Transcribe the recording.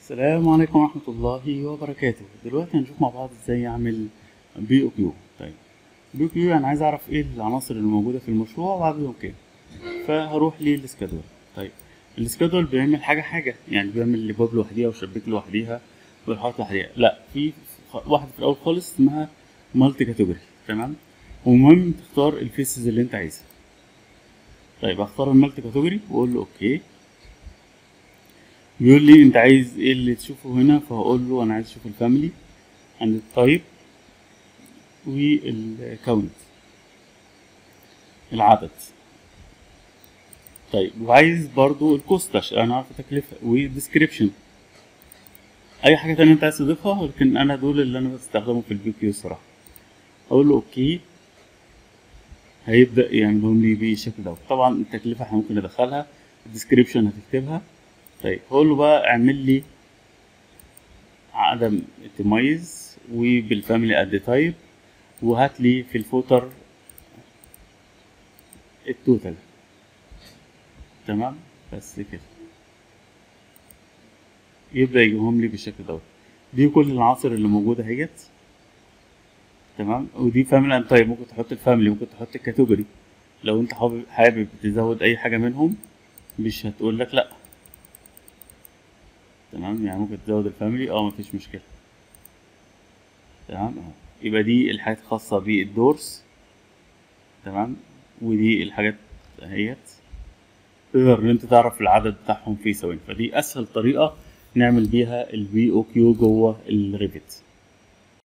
السلام عليكم ورحمة الله وبركاته دلوقتي هنشوف مع بعض ازاي اعمل بي او كيو طيب بي او كيو انا عايز اعرف ايه العناصر اللي موجودة في المشروع وعددهم كام فهروح للسكادول طيب السكادول بيعمل حاجة حاجة يعني بيعمل لباب لوحديها وشباك لوحديها والحاجات لوحديها لا في خ- واحدة في الأول خالص اسمها مالتي كاتيجوري تمام ومهم تختار الفيسز اللي انت عايزها طيب هختار المالتي كاتيجوري واقول له اوكي بيقول لي انت عايز ايه اللي تشوفه هنا فهقول له انا عايز اشوف الفاميلي عند التايب والكاونت العدد طيب وعايز برضو الكوست عشان انا عارف التكلفة والديسكريبشن اي حاجة تانية انت عايز تضيفها لكن انا دول اللي انا بستخدمهم في البي كيو الصراحة اقول له اوكي هيبدأ يعملهم لي بالشكل ده طبعا التكلفة احنا ممكن ندخلها الديسكريبشن هتكتبها طيب هقول له بقى اعمل لي عدم تميز وبالفاميلي قد تايب وهات لي في الفوتر التوتال تمام بس كده يبدأ يجيبهم لي بالشكل دوت دي كل العناصر اللي موجودة اهيت تمام ودي فاميلي اند تايب ممكن تحط الفاميلي ممكن تحط الكاتيجوري لو انت حابب حابب تزود اي حاجة منهم مش هتقول لك لا تمام يعني ممكن تزود الفاميلي اه مفيش مشكلة تمام اهو يبقى دي الحاجات الخاصة بالدورس تمام ودي الحاجات اهيت تقدر ان انت تعرف العدد بتاعهم في ثواني فدي اسهل طريقة نعمل بيها البي او كيو جوه الريفت